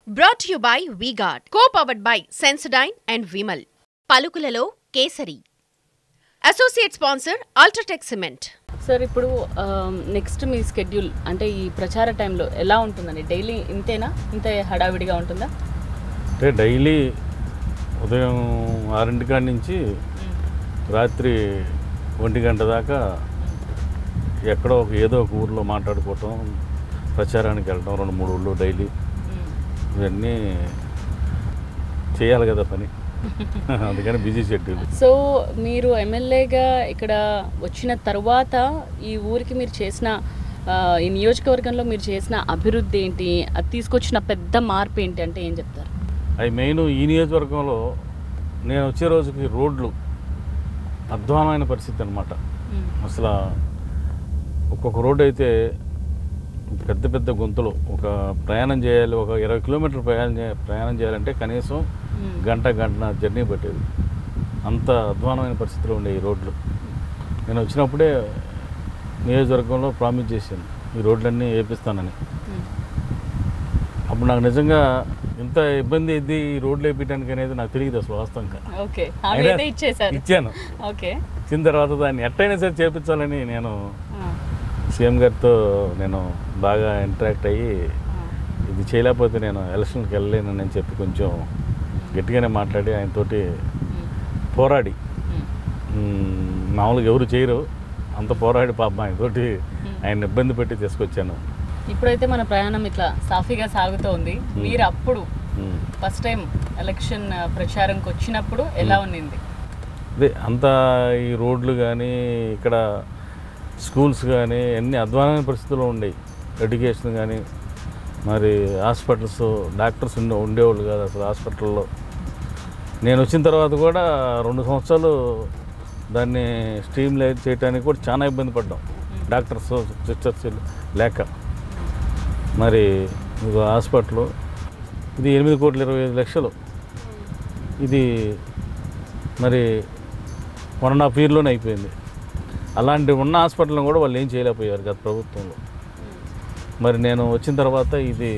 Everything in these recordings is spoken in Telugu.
Brought you by V Guard co powered by Sensodyne and Vimal పలుకులలో Kesari associate sponsor UltraTech cement sir ఇప్పుడు నెక్స్ట్ మీ స్కెడ్యూల్ అంటే ఈ ప్రచార టైంలో ఎలా ఉంటుందండి డైలీ ఇంతేనా ఇంత హడావిడిగా ఉంటుందా అంటే డైలీ ఉదయం ఆరింటి కాడి నుంచి రాత్రి ఒంటి గంట దాకా ఎక్కడో ఒక ఏదో ఒక ఊర్లో మాట్లాడుకోవటం ప్రచారానికి వెళ్ళడం రెండు మూడు ఊళ్ళు డైలీ ఇవన్నీ చేయాలి కదా పని అందుకని బిజీ షెడ్యూల్ సో మీరు ఎమ్మెల్యేగా ఇక్కడ వచ్చిన తర్వాత ఈ ఊరికి మీరు చేసిన ఆ, ఈ నియోజకవర్గంలో మీరు చేసిన అభివృద్ధి ఏంటి అది తీసుకొచ్చిన పెద్ద మార్పు ఏంటి అంటే ఏం చెప్తారు అవి మెయిన్ ఈ నియోజకవర్గంలో నేను వచ్చే రోజుకి రోడ్లు అధ్వానమైన పరిస్థితి అనమాట అసలు ఒక్కొక్క రోడ్డు అయితే పెద్ద పెద్ద గుంతలు ఒక ప్రయాణం చేయాలి ఒక ఇరవై కిలోమీటర్లు ప్రయాణం చే- ప్రయాణం చేయాలంటే కనీసం గంట గంట జర్నీ పట్టేది అంత అధ్వానమైన పరిస్థితిలో ఉండే ఈ రోడ్లు నేను వచ్చినప్పుడే నియోజకవర్గంలో ప్రామిస్ చేశాను ఈ రోడ్లన్నీ వేపిస్తానని అప్పుడు నాకు నిజంగా ఇంత ఇబ్బంది ఇది ఈ రోడ్లు వేపించడానికి అనేది నాకు తెలియదు అసలు వాస్తవంగా ఓకే అయినా అయితే ఇచ్చేసారు ఇచ్చాను ఓకే ఇచ్చిన తర్వాత దాన్ని ఎట్టయినా సరే చేపించాలని నేను సీఎం గారితో నేను బాగా ఇంటరాక్ట్ అయ్యి ఇది చేయలేకపోతే నేను ఎలక్షన్కి వెళ్ళలేనని అని చెప్పి కొంచెం గట్టిగానే మాట్లాడి ఆయనతోటి పోరాడి మ్, మామూలుగా ఎవరు చేయరు అంత పోరాడి పాపం ఆయనతోటి ఆయన ఇబ్బంది పెట్టి తీసుకొచ్చాను ఇప్పుడైతే మన ప్రయాణం ఇట్లా సాఫీగా సాగుతూ ఉంది మీరు అప్పుడు మ్. ఫస్ట్ టైం ఎలక్షన్ ప్రచారంకి వచ్చినప్పుడు ఎలా ఉన్నింది అదే అంతా ఈ రోడ్లు కానీ ఇక్కడ స్కూల్స్ కానీ అన్ని అధ్వానమైన పరిస్థితుల్లో ఉండేవి ఎడ్యుకేషన్ కానీ మరి హాస్పిటల్స్ డాక్టర్స్ ఉండే ఉండేవాళ్ళు కాదు అసలు హాస్పిటల్లో నేను వచ్చిన తర్వాత కూడా రెండు సంవత్సరాలు దాన్ని స్ట్రీమ్ లైట్ చేయడానికి కూడా చాలా ఇబ్బంది పడ్డాం డాక్టర్స్ సిస్టర్స్ లేక మరి ఇది హాస్పిటల్ ఇది ఎనిమిది కోట్ల ఇరవై ఐదు లక్షలు ఇది మరి వన్ అండ్ హాఫ్ ఇయర్లోనే అయిపోయింది అలాంటి ఉన్న హాస్పిటల్ని కూడా వాళ్ళు ఏం చేయలేకపోయారు గత ప్రభుత్వంలో మరి నేను వచ్చిన తర్వాత ఇది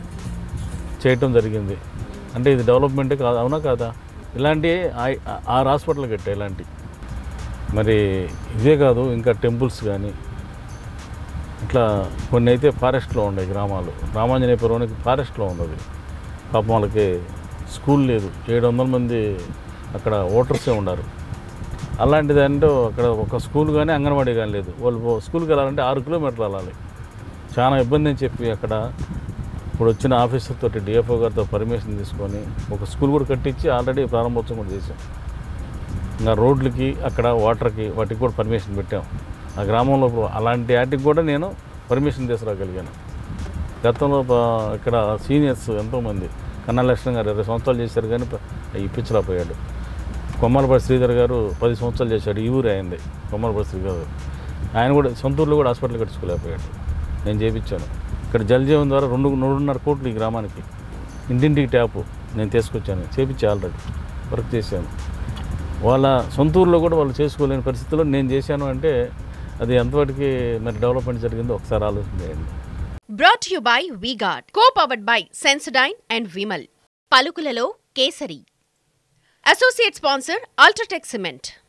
చేయటం జరిగింది అంటే ఇది డెవలప్మెంటే కాదు అవునా కాదా ఇలాంటి ఆ- ఆరు హాస్పిటల్ కట్టాయి ఇలాంటి మరి ఇవే కాదు ఇంకా టెంపుల్స్ కానీ ఇట్లా కొన్ని అయితే ఫారెస్ట్లో ఉన్నాయి గ్రామాలు రామాంజనేయపురానికి ఫారెస్ట్లో ఉన్నది పాపం వాళ్ళకి స్కూల్ లేదు ఏడు వందల మంది అక్కడ ఓటర్సే ఉన్నారు అలాంటిది అంటే అక్కడ ఒక స్కూల్ కానీ అంగన్వాడీ కానీ లేదు వాళ్ళు పో- స్కూల్కి వెళ్ళాలంటే ఆరు కిలోమీటర్లు వెళ్ళాలి చాలా ఇబ్బంది అని చెప్పి అక్కడ ఇప్పుడు వచ్చిన ఆఫీసర్ తోటి డిఎఫ్ఓ గారితో పర్మిషన్ తీసుకొని ఒక స్కూల్ కూడా కట్టించి ఆల్రెడీ ప్రారంభోత్సవం కూడా చేశాం ఇంకా రోడ్లకి అక్కడ వాటర్కి వాటికి కూడా పర్మిషన్ పెట్టాం ఆ గ్రామంలో అలాంటి వాటికి కూడా నేను పర్మిషన్ తీసుకురాగలిగాను గతంలో ప- ఇక్కడ సీనియర్స్ ఎంతోమంది కన్నా లక్ష్మణ్ గారు ఇరవై సంవత్సరాలు చేశారు కానీ ప- ఇప్పించలేకపోయాడు కొమ్మలపల్లి శ్రీధర్ గారు పది సంవత్సరాలు చేశాడు ఈ ఊరు అయింది కొమ్మలపల్లి శ్రీధర్ గారు ఆయన కూడా సొంత ఊర్లో కూడా హాస్పిటల్ కట్టించుకోలేకపోయాడు నేను చేయించాను ఇక్కడ జలజీవన్ ద్వారా రెండు రెండున్నర కోట్లు ఈ గ్రామానికి ఇంటింటికి ట్యాపు నేను తీసుకొచ్చాను చేపించి ఆల్రెడీ వర్క్ చేశాను వాళ్ళ సొంత ఊర్లో కూడా వాళ్ళు చేసుకోలేని పరిస్థితుల్లో నేను చేశాను అంటే అది ఎంతవరకు మరి డెవలప్మెంట్ జరిగిందో ఒకసారి ఆలోచన చేయండి brought you by V Guard co powered by Sensodyne and Vimal పలుకులలో Kesari associate sponsor UltraTech cement